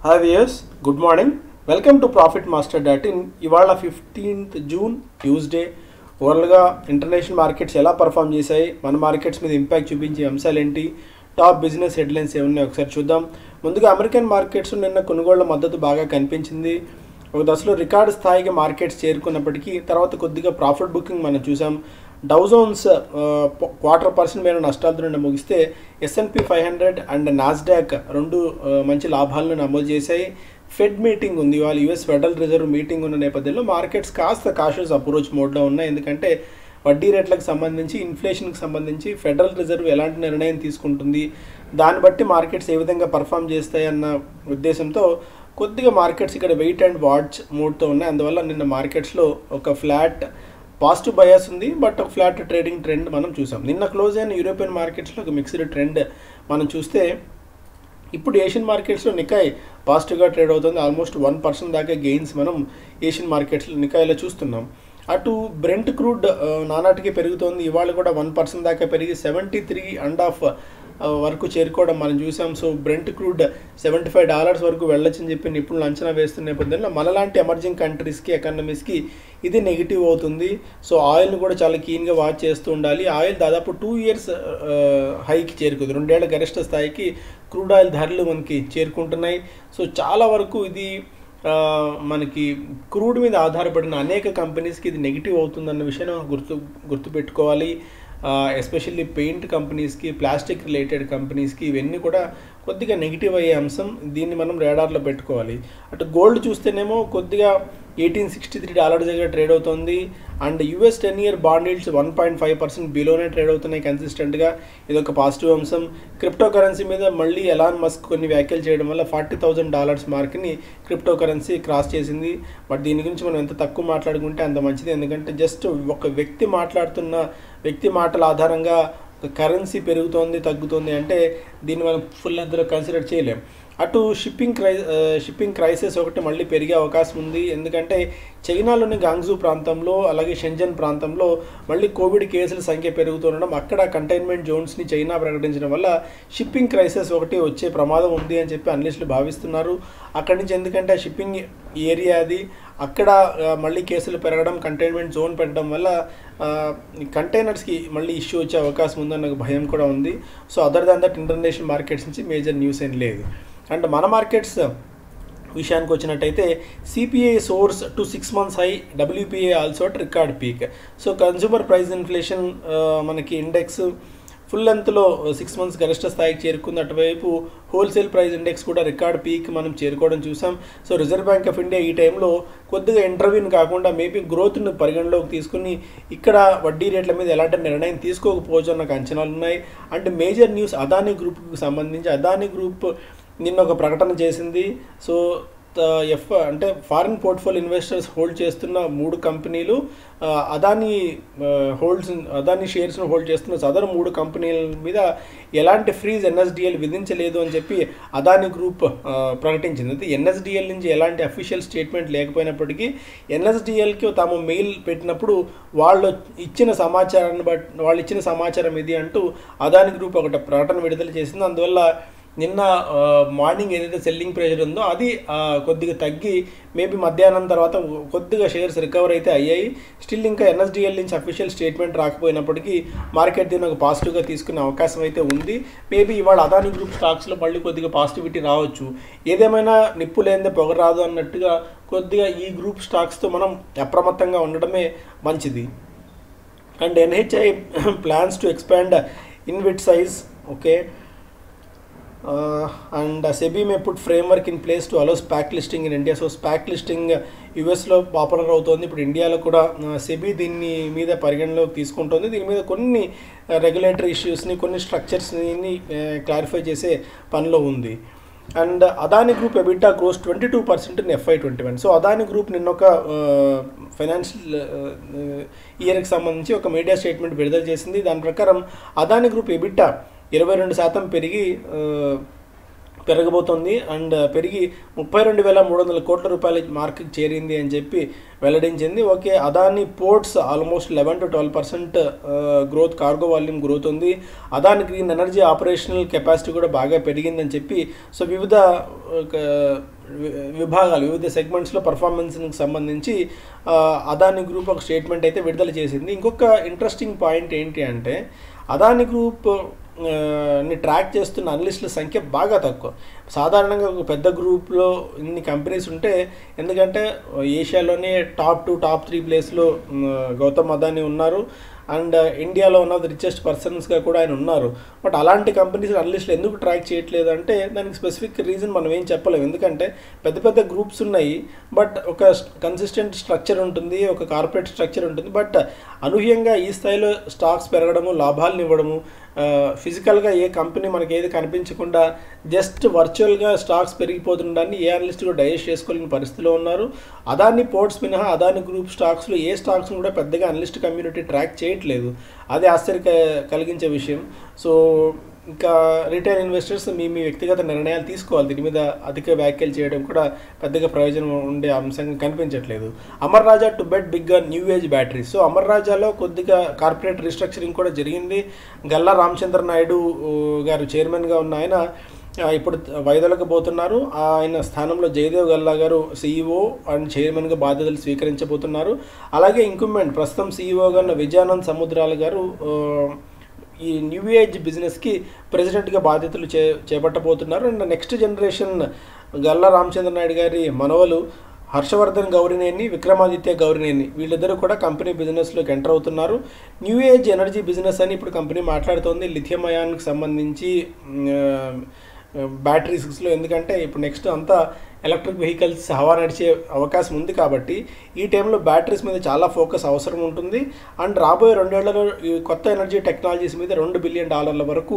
hi viewers good morning welcome to profit master dot in ఇవాళ fifteenth June Tuesday ఓవరాల్గా international markets ఎలా perform చేశాయి మన markets మీద ఇంపాక్ట్ చూపించే అంశాలు ఏంటి టాప్ బిజినెస్ హెడ్లైన్స్ ఏమున్నాయి ఒకసారి చూద్దాం ముందుగా అమెరికన్ మార్కెట్స్ నిన్న కొనుగోళ్ల మద్దతు బాగా కనిపించింది ఒక దశలో రికార్డు స్థాయికి మార్కెట్స్ చేరుకున్నప్పటికీ తర్వాత కొద్దిగా ప్రాఫిట్ బుకింగ్ మనం చూసాం డౌజోన్స్ క్వార్టర్ పర్సెంట్ మేర నష్టాలతో నిన్న ముగిస్తే S and P five hundred and Nasdaq రెండు ఆ, మంచి లాభాలను నమోదు చేశాయి ఫెడ్ మీటింగ్ ఉంది ఇవాళ యుఎస్ ఫెడరల్ రిజర్వ్ మీటింగ్ ఉన్న నేపథ్యంలో మార్కెట్స్ కాస్త కాషియస్ అప్రోచ్ మోడ్లో ఉన్నాయి ఎందుకంటే వడ్డీ రేట్లకు సంబంధించి ఇన్ఫ్లేషన్కి సంబంధించి ఫెడరల్ రిజర్వ్ ఎలాంటి నిర్ణయం తీసుకుంటుంది దాన్ని బట్టి మార్కెట్స్ ఏ విధంగా పర్ఫామ్ చేస్తాయన్న ఉద్దేశంతో కొద్దిగా మార్కెట్స్ ఇక్కడ వెయిట్ అండ్ వాచ్ మూడ్తో ఉన్నాయి అందువల్ల నిన్న మార్కెట్స్లో ఒక ఫ్లాట్ పాజిటివ్ బయాస్ ఉంది బట్ ఒక ఫ్లాట్ ట్రేడింగ్ ట్రెండ్ మనం చూసాం నిన్న క్లోజ్ అయిన యూరోపియన్ మార్కెట్స్లో ఒక మిక్స్డ్ ట్రెండ్ మనం చూస్తే ఇప్పుడు ఏషియన్ మార్కెట్స్లో నికాయ్ పాజిటివ్గా ట్రేడ్ అవుతుంది ఆల్మోస్ట్ వన్ పర్సెంట్ దాకా గెయిన్స్ మనం ఏషియన్ మార్కెట్స్లో నికాయ్లో చూస్తున్నాం అటు బ్రెంట్ క్రూడ్ ఆ, నానాటికి పెరుగుతోంది ఇవాళ కూడా వన్ పర్సెంట్ దాకా పెరిగి సెవెంటీ త్రీ అండ్ ఆఫ్ వరకు చేరుకోవడం మనం చూసాం so Brent crude seventy five dollars వరకు వెళ్ళొచ్చని చెప్పి నిపుణులు అంచనా వేస్తున్న నేపథ్యంలో మనలాంటి ఎమర్జింగ్ కంట్రీస్కి ఎకానమీస్కి ఇది నెగిటివ్ అవుతుంది సో ఆయిల్ని కూడా చాలా కీన్గా వాచ్ చేస్తూ ఉండాలి ఆయిల్ దాదాపు టూ ఇయర్స్ హైకి చేరుకుంది రెండేళ్ల గరిష్ట స్థాయికి క్రూడ్ ఆయిల్ ధరలు మనకి చేరుకుంటున్నాయి సో చాలా వరకు ఇది ఆ, మనకి క్రూడ్ మీద ఆధారపడిన అనేక కంపెనీస్కి ఇది నెగిటివ్ అవుతుందన్న విషయాన్ని మనం గుర్తు గుర్తుపెట్టుకోవాలి ఎస్పెషల్లీ పెయింట్ కంపెనీస్కి ప్లాస్టిక్ రిలేటెడ్ కంపెనీస్కి ఇవన్నీ కూడా కొద్దిగా నెగిటివ్ అయ్యే అంశం దీన్ని మనం రేడార్లో పెట్టుకోవాలి అటు గోల్డ్ చూస్తేనేమో కొద్దిగా ఎయిటీన్ సిక్స్టీ త్రీ డాలర్స్ దగ్గర ట్రేడ్ అవుతుంది and US ten year bond yields one point five percent బిలోనే ట్రేడ్ అవుతున్నాయి కన్సిస్టెంట్గా ఇది ఒక పాజిటివ్ అంశం క్రిప్టో కరెన్సీ మీద మళ్ళీ ఎలాన్ మస్క్ కొన్ని వ్యాఖ్యలు చేయడం వల్ల ఫార్టీ థౌసండ్ డాలర్స్ మార్క్ని క్రిప్టో కరెన్సీ క్రాస్ చేసింది బట్ దీని గురించి మనం ఎంత తక్కువ మాట్లాడుకుంటే అంత మంచిది ఎందుకంటే జస్ట్ ఒక వ్యక్తి మాట్లాడుతున్న వ్యక్తి మాటల ఆధారంగా ఒక కరెన్సీ పెరుగుతోంది తగ్గుతోంది అంటే దీన్ని మనం ఫుల్ అందరూ కన్సిడర్ చేయలేం అటు షిప్పింగ్ క్రై ఆ, షిప్పింగ్ క్రైసిస్ ఒకటి మళ్ళీ పెరిగే అవకాశం ఉంది ఎందుకంటే చైనాలోని గాంగ్జూ ప్రాంతంలో అలాగే షెంజన్ ప్రాంతంలో మళ్ళీ కోవిడ్ కేసుల సంఖ్య పెరుగుతుండడం అక్కడ కంటైన్మెంట్ జోన్స్ని చైనా ప్రకటించడం వల్ల షిప్పింగ్ క్రైసిస్ ఒకటి వచ్చే ప్రమాదం ఉంది అని చెప్పి అనలిస్టులు భావిస్తున్నారు అక్కడి నుంచి ఎందుకంటే షిప్పింగ్ ఏరియా అది అక్కడ ఆ, మళ్ళీ కేసులు పెరగడం కంటైన్మెంట్ జోన్ పెట్టడం వల్ల ఆ, ఈ కంటైనర్స్కి మళ్ళీ ఇష్యూ వచ్చే అవకాశం ఉందన్న ఒక భయం కూడా ఉంది so other than that international markets నుంచి మేజర్ న్యూస్ ఏం లేదు అండ్ మన మార్కెట్స్ విషయానికి వచ్చినట్టయితే CPI soars to six months high WPI also at record peak so consumer price inflation మనకి ఇండెక్స్ ఫుల్ లెంత్లో సిక్స్ మంత్స్ గరిష్ట స్థాయికి చేరుకుంది అటువైపు హోల్సేల్ ప్రైస్ ఇండెక్స్ కూడా రికార్డ్ పీక్ మనం చేరుకోవడం చూసాం so Reserve Bank of India ఈ టైంలో కొద్దిగా ఇంటర్వ్యూని కాకుండా మేబీ గ్రోత్ను పరిగణలోకి తీసుకుని ఇక్కడ వడ్డీ రేట్ల మీద ఎలాంటి నిర్ణయం తీసుకోకపోవచ్చు అన్న అంచనాలు ఉన్నాయి అండ్ మేజర్ న్యూస్ అదానీ గ్రూప్కి సంబంధించి అదానీ గ్రూప్ నిన్న ఒక ప్రకటన చేసింది సో త- ఎఫ్ అంటే ఫారిన్ పోర్ట్ఫోలియో ఇన్వెస్టర్స్ హోల్డ్ చేస్తున్న మూడు కంపెనీలు ఆ, అదానీ ఆ, హోల్డ్స్ అదానీ షేర్స్ను హోల్డ్ చేస్తున్న సదరు మూడు కంపెనీల మీద ఎలాంటి ఫ్రీజ్ ఎన్ఎస్డిఎల్ విధించలేదు అని చెప్పి అదానీ గ్రూప్ ఆ, ప్రకటించింది అయితే ఎన్ఎస్డిఎల్ నుంచి ఎలాంటి అఫీషియల్ స్టేట్మెంట్ లేకపోయినప్పటికీ ఎన్ఎస్డిఎల్కి తాము మెయిల్ పెట్టినప్పుడు వాళ్ళు ఇచ్చిన సమాచారాన్ని బట్టి వాళ్ళు ఇచ్చిన సమాచారం ఇది అంటూ అదానీ గ్రూప్ ఒకటి ప్రకటన విడుదల చేసింది అందువల్ల నిన్న ఆ, మార్నింగ్ ఏదైతే సెల్లింగ్ ప్రెషర్ ఉందో అది ఆ, కొద్దిగా తగ్గి మేబీ మధ్యాహ్నం తర్వాత కొద్దిగా షేర్స్ రికవర్ అయితే అయ్యాయి స్టిల్ ఇంకా ఎన్ఎస్డిఎల్ నుంచి అఫీషియల్ స్టేట్మెంట్ రాకపోయినప్పటికీ మార్కెట్ దీన్ని ఒక పాజిటివ్గా తీసుకునే అవకాశం అయితే ఉంది మేబీ ఇవాళ అదాని గ్రూప్ స్టాక్స్లో మళ్ళీ కొద్దిగా పాజిటివిటీ రావచ్చు ఏదేమైనా నిప్పు లేనిదే పొగ రాదు అన్నట్టుగా కొద్దిగా ఈ గ్రూప్ స్టాక్స్తో మనం అప్రమత్తంగా ఉండడమే మంచిది and NHI plans to expand in with size okay and SEBI may put framework in place to allow SPAC listing in India so SPAC listing యుఎస్లో పాపులర్ అవుతోంది ఇప్పుడు ఇండియాలో కూడా సెబీ దీన్ని మీద పరిగణలోకి తీసుకుంటుంది దీని మీద కొన్ని రెగ్యులేటరీ ఇష్యూస్ని కొన్ని స్ట్రక్చర్స్ని క్లారిఫై చేసే పనిలో ఉంది and Adani group EBITDA grows twenty two percent in FY twenty one so Adani group నిన్న ఒక ఫైనాన్షియల్ ఇయర్కి సంబంధించి ఒక మీడియా స్టేట్మెంట్ విడుదల చేసింది దాని ప్రకారం అదాని గ్రూప్ ఎబిటా ఇరవై రెండు శాతం పెరిగి ఆ, పెరగబోతోంది అండ్ పెరిగి ముప్పై రెండు వేల మూడు వందల కోట్ల రూపాయల మార్క్కి చేరింది అని చెప్పి వెల్లడించింది okay Adani ports almost eleven to twelve percent growth cargo volume growth ఉంది Adani green energy operational capacity కూడా బాగా పెరిగిందని చెప్పి సో వివిధ వి- విభాగాలు వివిధ సెగ్మెంట్స్లో పర్ఫార్మెన్స్కి సంబంధించి ఆ, అదాని గ్రూప్ ఒక స్టేట్మెంట్ అయితే విడుదల చేసింది ఇంకొక ఇంట్రెస్టింగ్ పాయింట్ ఏంటి అంటే అదాని గ్రూప్ ఆ, ని ట్రాక్ చేస్తున్న అనలిస్టుల సంఖ్య బాగా తక్కువ సాధారణంగా ఒక పెద్ద గ్రూప్లో ఇన్ని కంపెనీస్ ఉంటే ఎందుకంటే ఏషియాలోనే టాప్ టూ టాప్ త్రీ ప్లేస్లో గౌతమ్ అదాని ఉన్నారు అండ్ ఇండియాలో ఉన్న రిచెస్ట్ పర్సన్స్గా కూడా ఆయన ఉన్నారు బట్ అలాంటి కంపెనీస్ అనలిస్టులు ఎందుకు ట్రాక్ చేయట్లేదు అంటే దానికి స్పెసిఫిక్ రీజన్ మనం ఏం చెప్పలేము ఎందుకంటే పెద్ద పెద్ద గ్రూప్స్ ఉన్నాయి బట్ ఒక కన్సిస్టెంట్ స్ట్రక్చర్ ఉంటుంది ఒక కార్పొరేట్ స్ట్రక్చర్ ఉంటుంది బట్ అనూహ్యంగా ఈ స్థాయిలో స్టాక్స్ పెరగడము లాభాలను ఇవ్వడము ఫిజికల్గా ఏ కంపెనీ మనకి ఏది కనిపించకుండా జస్ట్ వర్చువల్గా స్టాక్స్ పెరిగిపోతుండడాన్ని ఏ అనలిస్ట్ కూడా డైజెస్ట్ చేసుకోలేని పరిస్థితిలో ఉన్నారు అదాని పోర్ట్స్ మినహా అదాని గ్రూప్ స్టాక్స్లో ఏ స్టాక్స్ కూడా పెద్దగా అనలిస్ట్ కమ్యూనిటీ ట్రాక్ చేయట్లేదు అది ఆశ్చర్య క- కలిగించే విషయం సో ఇంకా రిటైల్ ఇన్వెస్టర్స్ మీ మీ వ్యక్తిగత నిర్ణయాలు తీసుకోవాలి దీని మీద అధిక వ్యాఖ్యలు చేయడం కూడా పెద్దగా ప్రయోజనం ఉండే అంశంగా కనిపించట్లేదు Amar Raja to bet big new age batteries so Amar రాజాలో కొద్దిగా కార్పొరేట్ రీస్ట్రక్చరింగ్ కూడా జరిగింది గల్లా రామచంద్ర నాయుడు ఊ, గారు చైర్మన్గా ఉన్న ఆయన ఆ, ఇప్పుడు వైదొలకు పోతున్నారు ఆయన స్థానంలో జయదేవ్ గల్లా గారు సీఈఓ అండ్ చైర్మన్గా బాధ్యతలు స్వీకరించబోతున్నారు అలాగే ఇంక్రిమెంట్ ప్రస్తుతం సీఈఓగా ఉన్న విజయానంద్ సముద్రాల గారు ఆ, ఈ న్యూ ఏజ్ బిజినెస్కి ప్రెసిడెంట్గా బాధ్యతలు చే చేపట్టబోతున్నారు and next generation Galla Ramachandra Naidu గారి మనవలు హర్షవర్ధన్ గౌరినేని విక్రమాదిత్య గౌరినేని వీళ్ళిద్దరూ కూడా కంపెనీ బిజినెస్లోకి ఎంటర్ అవుతున్నారు న్యూ ఏజ్ ఎనర్జీ బిజినెస్ అని ఇప్పుడు కంపెనీ మాట్లాడుతోంది లిథియం అయాన్కి సంబంధించి బ్యాటరీస్లో ఎందుకంటే ఇప్పుడు నెక్స్ట్ అంతా ఎలక్ట్రిక్ వెహికల్స్ హవా నడిచే అవకాశం ఉంది కాబట్టి ఈ టైంలో బ్యాటరీస్ మీద చాలా ఫోకస్ అవసరం ఉంటుంది అండ్ రాబోయే రెండేళ్లలో ఈ కొత్త ఎనర్జీ టెక్నాలజీస్ మీద రెండు బిలియన్ డాలర్ల వరకు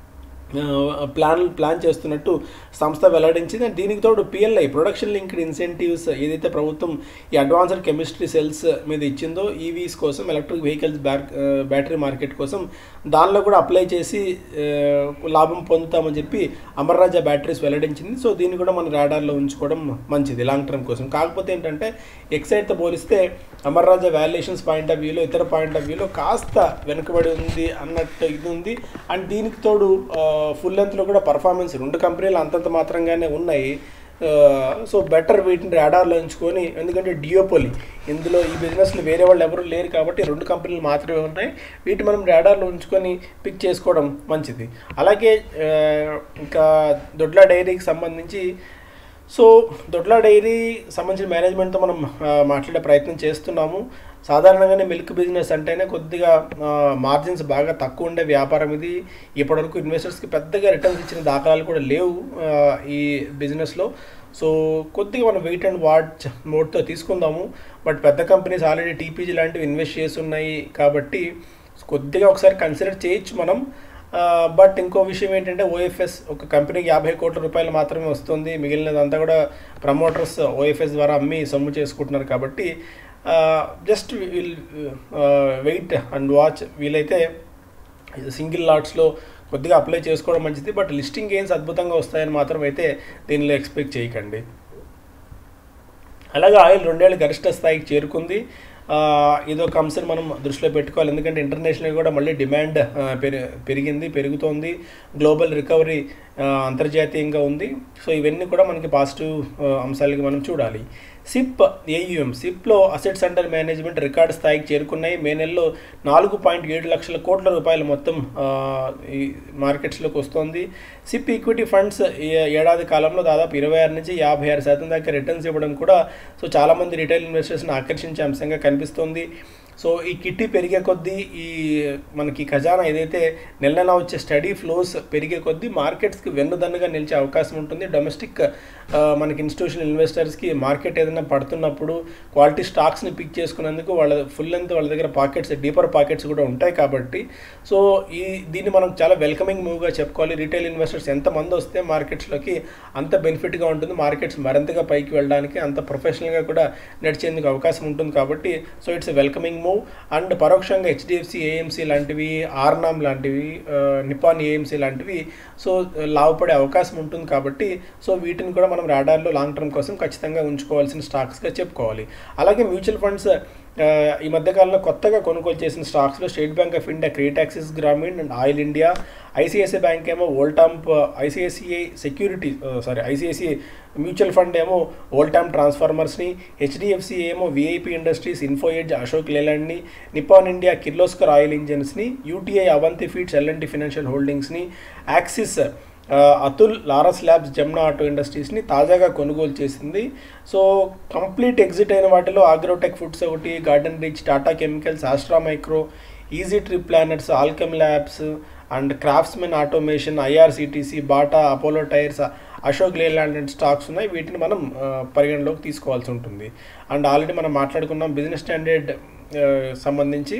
ఆ, ప్లాన్ ప్లాన్ చేస్తున్నట్టు సంస్థ వెల్లడించింది అండ్ దీనికి తోడు పిఎల్ఐ ప్రొడక్షన్ లింక్డ్ ఇన్సెంటివ్స్ ఏదైతే ప్రభుత్వం ఈ అడ్వాన్స్డ్ కెమిస్ట్రీ సెల్స్ మీద ఇచ్చిందో ఈవీస్ కోసం electric vehicles pack battery market కోసం దానిలో కూడా అప్లై చేసి ఆ, లాభం పొందుతామని చెప్పి అమర్రాజా బ్యాటరీస్ వెల్లడించింది సో దీన్ని కూడా మన రాడార్లో ఉంచుకోవడం మంచిది లాంగ్ టర్మ్ కోసం కాకపోతే ఏంటంటే ఎక్సైట్తో పోలిస్తే అమర్రాజా వాల్యుయేషన్స్ పాయింట్ ఆఫ్ వ్యూలో ఇతర పాయింట్ ఆఫ్ వ్యూలో కాస్త వెనుకబడి ఉంది అన్నట్టు ఇది ఉంది అండ్ దీనికి తోడు ఫుల్ లెంత్లో కూడా పర్ఫార్మెన్స్ రెండు కంపెనీలు అంతంత మాత్రంగానే ఉన్నాయి సో బెటర్ వీటిని రాడార్లో ఉంచుకొని ఎందుకంటే డియోపోలి ఇందులో ఈ బిజినెస్లో వేరే వాళ్ళు ఎవరు లేరు కాబట్టి రెండు కంపెనీలు మాత్రమే ఉన్నాయి వీటి మనం రాడార్లో ఉంచుకొని పిక్ చేసుకోవడం మంచిది అలాగే ఆ, ఇంకా దొడ్ల డైరీకి సంబంధించి సో దొడ్ల డైరీ సంబంధించిన మేనేజ్మెంట్తో మనం ఆ, మాట్లాడే ప్రయత్నం చేస్తున్నాము సాధారణంగానే మిల్క్ బిజినెస్ అంటేనే కొద్దిగా మార్జిన్స్ బాగా తక్కువ ఉండే వ్యాపారం ఇది ఇప్పటివరకు ఇన్వెస్టర్స్కి పెద్దగా రిటర్న్స్ ఇచ్చిన దాఖలాలు కూడా లేవు ఆ, ఈ బిజినెస్లో సో కొద్దిగా మనం వెయిట్ అండ్ వాచ్ మోడ్తో తీసుకుందాము బట్ పెద్ద కంపెనీస్ ఆల్రెడీ టీపీజీ లాంటివి ఇన్వెస్ట్ చేసి ఉన్నాయి కాబట్టి కొద్దిగా ఒకసారి కన్సిడర్ చేయొచ్చు మనం బట్ ఇంకో విషయం ఏంటంటే ఓఎఫ్ఎస్ ఒక కంపెనీకి యాభై కోట్ల రూపాయలు మాత్రమే వస్తుంది మిగిలినదంతా కూడా ప్రమోటర్స్ ఓఎఫ్ఎస్ ద్వారా అమ్మి సొమ్ము చేసుకుంటున్నారు కాబట్టి just will wait and watch వీలైతే సింగిల్ లాట్స్లో కొద్దిగా అప్లై చేసుకోవడం మంచిది బట్ లిస్టింగ్ గెయిన్స్ అద్భుతంగా వస్తాయని మాత్రం అయితే దీనిలో ఎక్స్పెక్ట్ చేయకండి అలాగే ఆయిల్ రెండేళ్ళు గరిష్ట స్థాయికి చేరుకుంది ఆ, ఇదొక అంశం మనం దృష్టిలో పెట్టుకోవాలి ఎందుకంటే ఇంటర్నేషనల్ కూడా మళ్ళీ డిమాండ్ ఆ, పెరి పెరిగింది పెరుగుతోంది గ్లోబల్ రికవరీ ఆ, అంతర్జాతీయంగా ఉంది సో ఇవన్నీ కూడా మనకి పాజిటివ్ ఆ, అంశాలకి మనం చూడాలి సిప్ ఏయుఎం సిప్లో అసెట్స్ అండర్ మేనేజ్మెంట్ రికార్డ్ స్థాయికి చేరుకున్నాయి మే నెలలో నాలుగు పాయింట్ ఏడు లక్షల కోట్ల రూపాయలు మొత్తం ఆ, ఈ మార్కెట్స్లోకి వస్తుంది సిప్ ఈక్విటీ ఫండ్స్ ఏ- ఏడాది కాలంలో దాదాపు ఇరవై ఆరు నుంచి యాభై ఆరు శాతం దాకా రిటర్న్స్ ఇవ్వడం కూడా సో చాలామంది రిటైల్ ఇన్వెస్టర్స్ని ఆకర్షించే అంశంగా కనిపిస్తుంది సో ఈ కిట్టి పెరిగే కొద్దీ ఈ మనకి ఖజానా ఏదైతే నెల నెల వచ్చే స్టడీ ఫ్లోస్ పెరిగే కొద్దీ మార్కెట్స్కి వెన్నుదన్నుగా నిలిచే అవకాశం ఉంటుంది డొమెస్టిక్ ఆ, మనకి ఇన్స్టిట్యూషనల్ ఇన్వెస్టర్స్కి మార్కెట్ ఏదైనా పడుతున్నప్పుడు క్వాలిటీ స్టాక్స్ని పిక్ చేసుకునేందుకు వాళ్ళ ఫుల్ లెంత్ వాళ్ళ దగ్గర పాకెట్స్ డీపర్ పాకెట్స్ కూడా ఉంటాయి కాబట్టి సో ఈ దీన్ని మనం చాలా వెల్కమింగ్ మూవ్గా చెప్పుకోవాలి రిటైల్ ఇన్వెస్టర్స్ ఎంతమంది వస్తే మార్కెట్స్లోకి అంత బెనిఫిట్గా ఉంటుంది మార్కెట్స్ మరింతగా పైకి వెళ్ళడానికి అంత ప్రొఫెషనల్గా కూడా నడిచేందుకు అవకాశం ఉంటుంది కాబట్టి so it's welcoming move and పరోక్షంగా హెచ్డిఎఫ్సి ఏఎంసీ లాంటివి ఆర్నామ్ లాంటివి ఆ, నిపాన్ ఏఎంసీ లాంటివి సో లాభపడే అవకాశం ఉంటుంది కాబట్టి సో వీటిని కూడా మనం రాడార్లో లాంగ్ టర్మ్ కోసం ఖచ్చితంగా ఉంచుకోవాల్సిన స్టాక్స్గా చెప్పుకోవాలి అలాగే మ్యూచువల్ ఫండ్స్ ఆ, ఈ మధ్యకాలంలో కొత్తగా కొనుగోలు చేసిన స్టాక్స్లో స్టేట్ బ్యాంక్ ఆఫ్ ఇండియా క్రియేటాక్సిస్ Grameen and Oil India ICICI Bank ఏమో Voltamp ICICI security sorry ICICI mutual fund ఏమో ఓల్టామ్ ట్రాన్స్ఫార్మర్స్ని హెచ్డిఎఫ్సి ఏమో విఐపి ఇండస్ట్రీస్ ఇన్ఫోఎడ్జ్ అశోక్ లేలాండ్ని నిపాన్ ఇండియా కిర్లోస్కర్ ఆయిల్ ఇంజన్స్ని UTI Avanti Feeds L and T financial హోల్డింగ్స్ని యాక్సిస్ ఆ, Atul Laurus Labs Jamna Auto ఇండస్ట్రీస్ని తాజాగా కొనుగోలు చేసింది సో కంప్లీట్ ఎగ్జిట్ అయిన వాటిలో ఆగ్రోటెక్ ఫుడ్స్ ఒకటి Garden Reach Tata Chemicals Astra Micro easy trip planets Alkem Labs and craftsmen automation IRCTC Bata Apollo Tyres Ashok Leyland and stocks ఉన్నాయి వీటిని మనం ఆ, పరిగణలోకి తీసుకోవాల్సి ఉంటుంది అండ్ ఆల్రెడీ మనం మాట్లాడుకున్నాం బిజినెస్ స్టాండర్డ్ సంబంధించి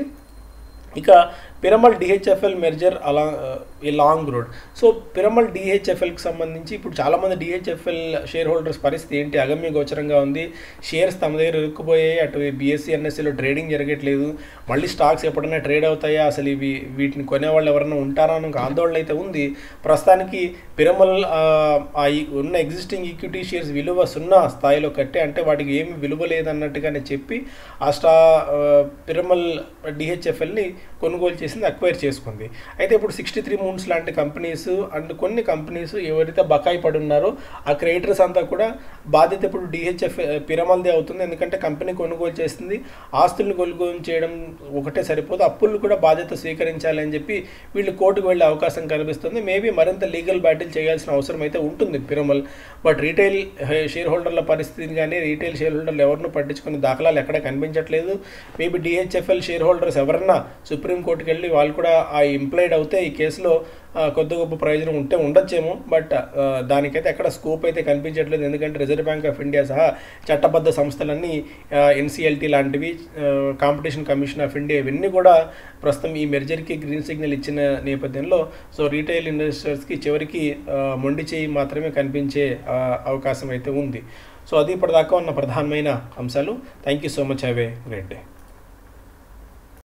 ఇక పిరమల్ డిహెచ్ఎఫ్ఎల్ మెర్జర్ అలా ఈ లాంగ్ రోడ్ సో పిరమల్ డిహెచ్ఎఫ్ఎల్కి సంబంధించి ఇప్పుడు చాలామంది డిహెచ్ఎఫ్ఎల్ షేర్ హోల్డర్స్ పరిస్థితి ఏంటి అగమ్య గోచరంగా ఉంది షేర్స్ తమ దగ్గర ఇరుక్కుపోయాయి అటు బీఎస్సీ ఎన్ఎస్సీలో ట్రేడింగ్ జరగట్లేదు మళ్ళీ స్టాక్స్ ఎప్పుడైనా ట్రేడ్ అవుతాయా అసలు ఇవి వీటిని కొనేవాళ్ళు ఎవరైనా ఉంటారా అని ఒక ఆందోళన అయితే ఉంది ప్రస్తుతానికి పిరమల్ ఆ, ఆ ఈ ఉన్న ఎగ్జిస్టింగ్ ఈక్విటీ షేర్స్ విలువ సున్నా స్థాయిలో కట్టి అంటే వాటికి ఏమి విలువ లేదన్నట్టుగానే చెప్పి ఆ స్టా ఆ, పిరమల్ డిహెచ్ఎఫ్ఎల్ని కొనుగోలు చేసింది అక్వైర్ చేసుకుంది అయితే ఇప్పుడు సిక్స్టీ త్రీ మూన్స్ లాంటి కంపెనీస్ అండ్ కొన్ని కంపెనీస్ ఎవరైతే బకాయి పడి ఉన్నారో ఆ క్రియేటర్స్ అంతా కూడా బాధ్యత ఇప్పుడు డిహెచ్ఎఫ్ పిరమల్దే అవుతుంది ఎందుకంటే కంపెనీ కొనుగోలు చేస్తుంది ఆస్తులను కొనుగోలు చేయడం ఒకటే సరిపోదు అప్పులు కూడా బాధ్యత స్వీకరించాలి అని చెప్పి వీళ్ళు కోర్టుకు వెళ్ళే అవకాశం కనిపిస్తుంది మేబీ మరింత లీగల్ బ్యాటిల్ చేయాల్సిన అవసరం అయితే ఉంటుంది పిరమల్ బట్ రీటైల్ షేర్ హోల్డర్ల పరిస్థితిని కానీ రీటైల్ షేర్ హోల్డర్లు ఎవరినూ పట్టించుకునే దాఖలాలు ఎక్కడ కనిపించట్లేదు మేబీ డిహెచ్ఎఫ్ఎల్ షేర్ హోల్డర్స్ ఎవరన్నా సుప్రీంకోర్టుకి వెళ్ళి వాళ్ళు కూడా ఆ ఇంప్లైడ్ అవుతే ఈ కేసులో ఆ, కొద్ది గొప్ప ప్రయోజనం ఉంటే ఉండొచ్చేమో బట్ ఆ, దానికైతే ఎక్కడ స్కోప్ అయితే కనిపించట్లేదు ఎందుకంటే రిజర్వ్ బ్యాంక్ ఆఫ్ ఇండియా సహా చట్టబద్ధ సంస్థలన్నీ ఎన్సిఎల్టీ లాంటివి కాంపిటీషన్ కమిషన్ ఆఫ్ ఇండియా ఇవన్నీ కూడా ప్రస్తుతం ఈ మెర్జర్కి గ్రీన్ సిగ్నల్ ఇచ్చిన నేపథ్యంలో సో రీటైల్ ఇన్వెస్టర్స్కి చివరికి ఆ, మొండి చేయి మాత్రమే కనిపించే ఆ, అవకాశం అయితే ఉంది సో అది ఇప్పటిదాకా ఉన్న ప్రధానమైన అంశాలు thank you so much have a great day